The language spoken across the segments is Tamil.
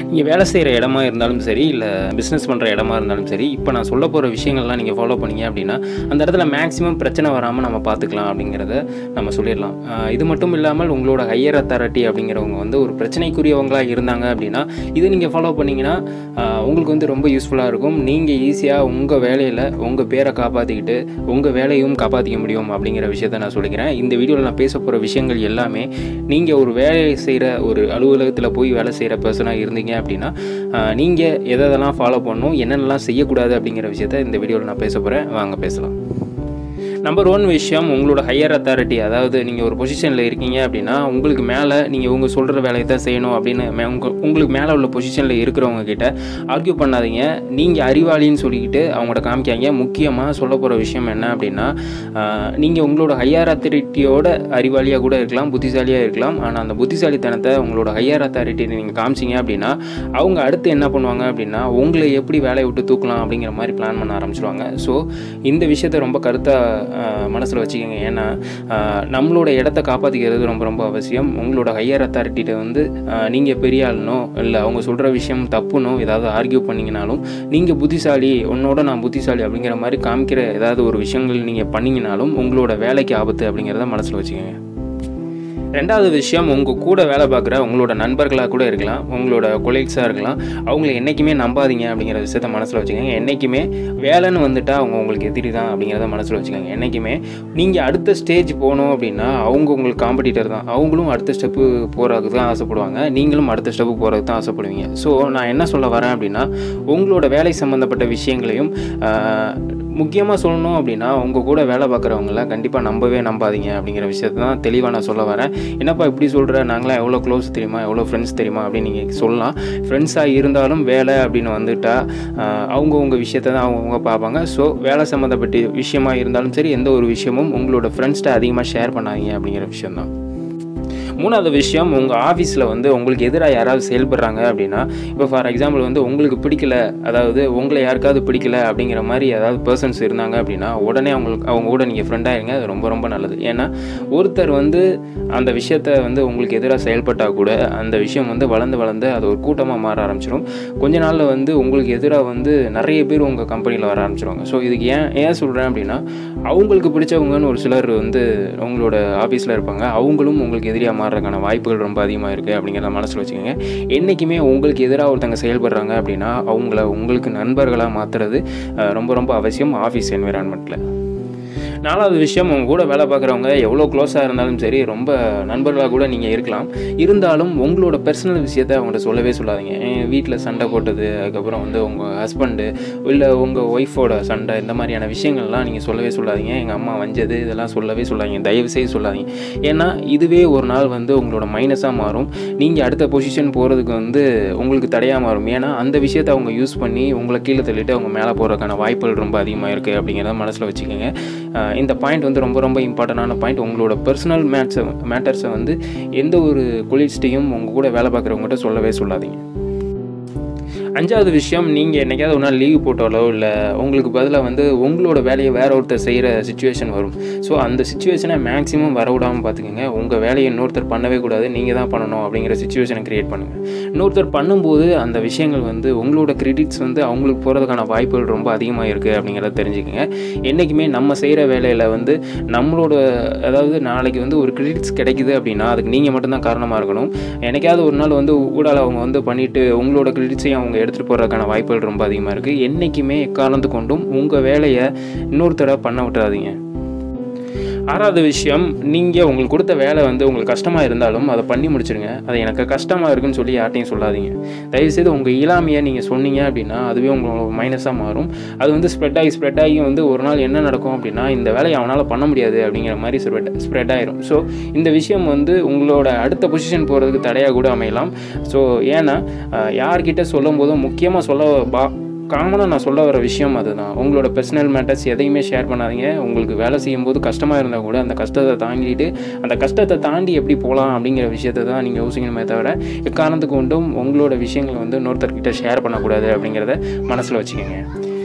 நீங்கள் வேலை செய்கிற இடமா இருந்தாலும் சரி இல்லை பிஸ்னஸ் பண்ணுற இடமா இருந்தாலும் சரி இப்போ நான் சொல்ல போகிற விஷயங்கள்லாம் நீங்கள் ஃபாலோ பண்ணீங்க அப்படின்னா அந்த இடத்துல மேக்ஸிமம் பிரச்சனை வராமல் நம்ம பார்த்துக்கலாம் அப்படிங்கிறத நம்ம சொல்லிடலாம் ஆஹ் இது மட்டும் இல்லாமல் உங்களோட ஹையர் அத்தாரிட்டி அப்படிங்கிறவங்க வந்து ஒரு பிரச்சனைக்குரியவங்களாக இருந்தாங்க அப்படின்னா இது நீங்கள் ஃபாலோ பண்ணிங்கன்னா ஆஹ் உங்களுக்கு வந்து ரொம்ப யூஸ்ஃபுல்லாக இருக்கும் நீங்கள் ஈஸியாக உங்கள் வேலையில் உங்கள் பேரை காப்பாற்றிக்கிட்டு உங்கள் வேலையும் காப்பாற்றிக்க முடியும் அப்படிங்கிற விஷயத்த நான் சொல்லிக்கிறேன் இந்த வீடியோவில் நான் பேச போகிற விஷயங்கள் எல்லாமே நீங்கள் ஒரு வேலை செய்கிற ஒரு அலுவலகத்தில் போய் வேலை செய்கிற பர்சனாக இருந்தீங்க அப்படின்னா நீங்கள் எதை எதெல்லாம் ஃபாலோ பண்ணணும் என்னென்னலாம் செய்யக்கூடாது அப்படிங்கிற விஷயத்த இந்த வீடியோவில் நான் பேச போகிறேன் வாங்க பேசலாம் நம்பர் ஒன் விஷயம் உங்களோட ஹையர் அத்தாரிட்டி அதாவது நீங்கள் ஒரு பொசிஷனில் இருக்கீங்க அப்படின்னா உங்களுக்கு மேலே நீங்கள் உங்கள் சொல்கிற வேலையை தான் செய்யணும் அப்படின்னு மே- உங்க- உங்களுக்கு மேலே உள்ள பொசிஷனில் இருக்கிறவங்க கிட்ட ஆர்கியூ பண்ணாதீங்க நீங்கள் அறிவாளின்னு சொல்லிக்கிட்டு அவங்களோட காமிக்காங்க முக்கியமாக சொல்ல போகிற விஷயம் என்ன அப்படின்னா நீங்கள் உங்களோட ஹையர் அத்தாரிட்டியோட அறிவாளியாக கூட இருக்கலாம் புத்திசாலியாக இருக்கலாம் ஆனால் அந்த புத்திசாலித்தனத்தை உங்களோட ஹையர் அத்தாரிட்டி நீங்கள் காமிச்சிங்க அப்படின்னா அவங்க அடுத்து என்ன பண்ணுவாங்க அப்படின்னா உங்களை எப்படி வேலையை விட்டு தூக்கலாம் அப்படிங்கிற மாதிரி பிளான் பண்ண ஆரம்பிச்சிருவாங்க ஸோ இந்த விஷயத்தை ரொம்ப கருத்தாக மனசில் வச்சுக்கோங்க ஏன்னா ஆஹ், நம்மளோட இடத்த காப்பாற்றிக்கிறது ரொம்ப ரொம்ப அவசியம் உங்களோட ஹையர் அத்தாரிட்டிகிட்ட வந்து நீங்கள் பெரிய ஆளுனோ இல்லை அவங்க சொல்கிற விஷயம் தப்புனோ ஏதாவது ஆர்கியூ பண்ணிங்கனாலும் நீங்கள் புத்திசாலி உன்னோட நான் புத்திசாலி அப்படிங்கிற மாதிரி காமிக்கிற ஏதாவது ஒரு விஷயங்கள் நீங்கள் பண்ணிங்கனாலும் உங்களோட வேலைக்கு ஆபத்து அப்படிங்கிறத மனசில் வச்சுக்கோங்க ரெண்டாவது விஷயம் உங்கள் கூட வேலை பார்க்குற உங்களோட நண்பர்களாக கூட இருக்கலாம் உங்களோட கொலீக்ஸாக இருக்கலாம் அவங்கள என்றைக்குமே நம்பாதீங்க அப்படிங்கிற விஷயத்த மனசில் வச்சுக்கோங்க என்றைக்குமே வேலைன்னு வந்துட்டால் அவங்க உங்களுக்கு எதிரி தான் அப்படிங்கிறத மனசில் வச்சுக்கோங்க என்றைக்குமே நீங்கள் அடுத்த ஸ்டேஜ் போகணும் அப்படின்னா அவங்க உங்களுக்கு காம்படிட்டர் தான் அவங்களும் அடுத்த ஸ்டெப்பு போகிறதுக்கு தான் ஆசைப்படுவாங்க நீங்களும் அடுத்த ஸ்டெப்பு போகிறதுக்கு தான் ஆசைப்படுவீங்க ஸோ நான் என்ன சொல்ல வரேன் அப்படின்னா உங்களோட வேலை சம்மந்தப்பட்ட விஷயங்களையும் முக்கியமாக சொல்லணும் அப்படின்னா உங்கள் கூட வேலை பார்க்குறவங்கள கண்டிப்பாக நம்பவே நம்பாதீங்க அப்படிங்கிற விஷயத்தை தான் தெளிவாக நான் சொல்ல வரேன் என்னப்பா இப்படி சொல்கிற நாங்களாம் எவ்வளோ க்ளோஸ் தெரியுமா எவ்வளோ ஃப்ரெண்ட்ஸ் தெரியுமா அப்படின்னு நீங்கள் சொல்லலாம் ஃப்ரெண்ட்ஸாக இருந்தாலும் வேலை அப்படின்னு வந்துட்டா ஆஹ், அவங்க உங்கள் விஷயத்தை தான் அவங்கவுங்க பார்ப்பாங்க ஸோ வேலை சம்மந்தப்பட்ட விஷயமா இருந்தாலும் சரி எந்த ஒரு விஷயமும் உங்களோட ஃப்ரெண்ட்ஸ்கிட்ட அதிகமாக ஷேர் பண்ணாதீங்க அப்படிங்கிற விஷயம்தான் மூணாவது விஷயம் உங்கள் ஆஃபீஸில் வந்து உங்களுக்கு எதிராக யாராவது செயல்படுறாங்க அப்படின்னா இப்போ ஃபார் எக்ஸாம்பிள் வந்து உங்களுக்கு பிடிக்கல அதாவது உங்களை யாருக்காவது பிடிக்கல அப்படிங்கிற மாதிரி ஏதாவது பர்சன்ஸ் இருந்தாங்க அப்படின்னா உடனே அவங்களுக்கு அவங்க கூட நீங்கள் ஃப்ரெண்டாக இருங்க அது ரொம்ப ரொம்ப நல்லது ஏன்னா ஒருத்தர் வந்து அந்த விஷயத்த வந்து உங்களுக்கு எதிராக செயல்பட்டால் கூட அந்த விஷயம் வந்து வளர்ந்து வளர்ந்து அது ஒரு கூட்டமாக மாற ஆரம்பிச்சிடும் கொஞ்ச நாளில் வந்து உங்களுக்கு எதிராக வந்து நிறைய பேர் உங்கள் கம்பெனியில் வர ஆரம்பிச்சிருவாங்க ஸோ இதுக்கு ஏன் ஏன் சொல்கிறேன் அப்படின்னா அவங்களுக்கு பிடிச்சவங்கன்னு ஒரு சிலர் வந்து உங்களோட ஆஃபீஸில் இருப்பாங்க அவங்களும் உங்களுக்கு எதிரியாக மாறுறதுக்கான வாய்ப்புகள் ரொம்ப அதிகமாக இருக்குது அப்படிங்கிறத மனசில் வச்சுக்கோங்க என்றைக்குமே உங்களுக்கு எதிராக ஒருத்தங்க செயல்படுறாங்க அப்படின்னா அவங்கள உங்களுக்கு நண்பர்களாக மாற்றுறது ரொம்ப ரொம்ப அவசியம் ஆஃபீஸ் என்விரான்மெண்ட்டில் நாலாவது விஷயம் உங்க கூட வேலை பார்க்குறவங்க எவ்வளோ க்ளோஸாக இருந்தாலும் சரி ரொம்ப நண்பர்களாக கூட நீங்கள் இருக்கலாம் இருந்தாலும் உங்களோட பர்சனல் விஷயத்தை அவங்கள்ட்ட சொல்லவே சொல்லாதீங்க வீட்டில் சண்டை போட்டது அதுக்கப்புறம் வந்து உங்கள் ஹஸ்பண்டு இல்லை உங்கள் ஒய்ஃபோட சண்டை இந்த மாதிரியான விஷயங்கள்லாம் நீங்கள் சொல்லவே சொல்லாதீங்க எங்கள் அம்மா வஞ்சது இதெல்லாம் சொல்லவே சொல்லாதீங்க தயவு செய்து சொல்லாதீங்க ஏன்னா இதுவே ஒரு நாள் வந்து உங்களோட மைனஸாக மாறும் நீங்கள் அடுத்த பொசிஷன் போகிறதுக்கு வந்து உங்களுக்கு தடையாக மாறும் ஏன்னா அந்த விஷயத்தை அவங்க யூஸ் பண்ணி உங்களை கீழே தள்ளிட்டு அவங்க மேலே போகிறதுக்கான வாய்ப்புகள் ரொம்ப அதிகமாக இருக்குது அப்படிங்கிறத மனசில் வச்சுக்கோங்க அஹ் இந்த பாயிண்ட் வந்து ரொம்ப ரொம்ப இம்பார்ட்டண்டான பாயிண்ட் உங்களோட பர்சனல் மேட்ஸை மேட்டர்ஸை வந்து எந்த ஒரு கொலீக்ஸ்ட்டையும் உங்கள் கூட வேலை பார்க்குறவங்ககிட்ட சொல்லவே சொல்லாதீங்க அஞ்சாவது விஷயம் நீங்கள் என்னைக்காவது ஒரு நாள் லீவ் போட்டாலோ இல்லை உங்களுக்கு பதிலாக வந்து உங்களோட வேலையை வேற ஒருத்தர் செய்கிற சுச்சுவேஷன் வரும் ஸோ அந்த சுச்சுவேஷனை மேக்ஸிமம் வர விடாமல் பார்த்துக்கோங்க உங்கள் வேலையை இன்னொருத்தர் பண்ணவே கூடாது நீங்கள் தான் பண்ணணும் அப்படிங்கிற சுச்சுவேஷனை க்ரியேட் பண்ணுங்கள் இன்னொருத்தர் பண்ணும்போது அந்த விஷயங்கள் வந்து உங்களோட கிரெடிட்ஸ் வந்து அவங்களுக்கு போகிறதுக்கான வாய்ப்புகள் ரொம்ப அதிகமாக இருக்குது அப்படிங்கிறத தெரிஞ்சுக்கோங்க என்றைக்குமே நம்ம செய்கிற வேலையில் வந்து நம்மளோட அதாவது நாளைக்கு வந்து ஒரு கிரெடிட்ஸ் கிடைக்குது அப்படின்னா அதுக்கு நீங்கள் மட்டும்தான் காரணமாக இருக்கணும் என்னைக்காவது ஒரு நாள் வந்து ஊடால அவங்க வந்து பண்ணிவிட்டு உங்களோட கிரெடிட்ஸையும் அவங்க எடுத்துகிட்டு போகிறதுக்கான வாய்ப்புகள் ரொம்ப அதிகமாக இருக்குது என்றைக்குமே எக்காரணத்து கொண்டும் உங்கள் வேலையை இன்னொருத்தரை பண்ண விட்டுறாதீங்க ஆறாவது விஷயம் நீங்கள் உங்களுக்கு கொடுத்த வேலை வந்து உங்களுக்கு கஷ்டமாக இருந்தாலும் அதை பண்ணி முடிச்சிடுங்க அது எனக்கு கஷ்டமாக இருக்குன்னு சொல்லி யார்ட்டையும் சொல்லாதீங்க தயவுசெய்து உங்கள் இயலாமையை நீங்கள் சொன்னீங்க அப்படின்னா அதுவே உங்களோட மைனஸாக மாறும் அது வந்து ஸ்ப்ரெட் ஆகி ஸ்ப்ரெட் ஆகி வந்து ஒரு நாள் என்ன நடக்கும் அப்படின்னா இந்த வேலையை அவனால் பண்ண முடியாது அப்படிங்கிற மாதிரி ஸ்ப்ரெட் ஸ்ப்ரெட் ஆயிரும் ஸோ இந்த விஷயம் வந்து உங்களோட அடுத்த பொசிஷன் போகிறதுக்கு தடையாக கூட அமையலாம் ஸோ ஏன்னா அஹ், யார்கிட்ட சொல்லும் போதும் முக்கியமாக சொல்ல பா காமனாக நான் சொல்ல வர விஷயம் அதுதான் உங்களோட பர்சனல் மேட்டர்ஸ் எதையுமே ஷேர் பண்ணாதீங்க உங்களுக்கு வேலை செய்யும்போது கஷ்டமாக இருந்தால் கூட அந்த கஷ்டத்தை தாங்கிட்டு அந்த கஷ்டத்தை தாண்டி எப்படி போகலாம் அப்படிங்கிற விஷயத்தை தான் நீங்கள் யோசிக்கணுமே தவிர எக்காரணத்துக்கு கொண்டும் உங்களோட விஷயங்களை வந்து இன்னொருத்தர்கிட்ட ஷேர் பண்ணக்கூடாது அப்படிங்கிறத மனசில் வச்சுக்கோங்க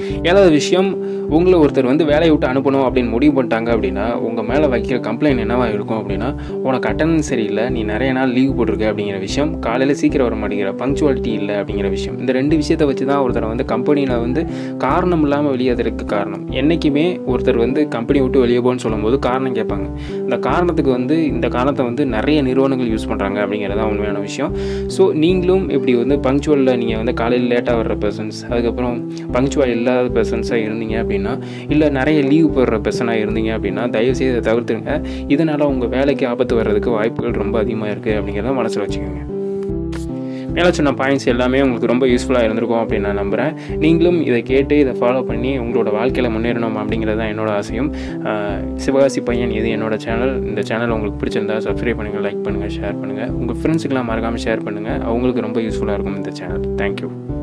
ஏழாவது விஷயம் உங்களை ஒருத்தர் வந்து வேலையை விட்டு அனுப்பணும் அப்படின்னு முடிவு பண்ணிட்டாங்க அப்படின்னா உங்கள் மேலே வைக்கிற கம்ப்ளைண்ட் என்னவா இருக்கும் அப்படின்னா உனக்கு அட்டண்டன்ஸ் சரியில்லை நீ நிறைய நாள் லீவ் போட்டிருக்க அப்படிங்கிற விஷயம் காலையில் சீக்கிரம் வர மாட்டேங்கிற பங்க்சுவாலிட்டி இல்லை அப்படிங்கிற விஷயம் இந்த ரெண்டு விஷயத்தை வச்சு தான் ஒருத்தரை வந்து கம்பெனியில் வந்து காரணம் இல்லாமல் வெளியேறதுக்கு காரணம் என்றைக்குமே ஒருத்தர் வந்து கம்பெனி விட்டு வெளியே போகணும்னு சொல்லும்போது காரணம் கேட்பாங்க இந்த காரணத்துக்கு வந்து இந்த காரணத்தை வந்து நிறைய நிறுவனங்கள் யூஸ் பண்ணுறாங்க அப்படிங்கிறது தான் உண்மையான விஷயம் ஸோ நீங்களும் இப்படி வந்து பங்க்சுவலில் நீங்கள் வந்து காலையில் லேட்டாக வர்ற பர்சன்ஸ் அதுக்கப்புறம் பங்க்சுவல் இல்லாத பர்சன்ஸாக இருந்தீங்க அப்படின்னா இல்லை நிறைய லீவ் போடுற பர்சனாக இருந்தீங்க அப்படின்னா தயவுசெய்து இதை தவிர்த்துருங்க இதனால் உங்கள் வேலைக்கு ஆபத்து வர்றதுக்கு வாய்ப்புகள் ரொம்ப அதிகமாக இருக்குது அப்படிங்கிறத மனசில் வச்சுக்கோங்க மேலே சொன்ன பாயிண்ட்ஸ் எல்லாமே உங்களுக்கு ரொம்ப யூஸ்ஃபுல்லாக இருந்திருக்கும் அப்படின்னு நான் நம்புகிறேன் நீங்களும் இதை கேட்டு இதை ஃபாலோ பண்ணி உங்களோட வாழ்க்கையில் முன்னேறணும் அப்படிங்கிறது தான் என்னோட ஆசையும் ஆஹ் சிவகாசி பையன் இது என்னோட சேனல் இந்த சேனல் உங்களுக்கு பிடிச்சிருந்தா சப்ஸ்கிரைப் பண்ணுங்கள் லைக் பண்ணுங்கள் ஷேர் பண்ணுங்கள் உங்கள் ஃப்ரெண்ட்ஸுக்கெல்லாம் மறக்காமல் ஷேர் பண்ணுங்கள் அவங்களுக்கு ரொம்ப யூஸ்ஃபுல்லாக இருக்கும் இந்த சேனல் தேங்க்யூ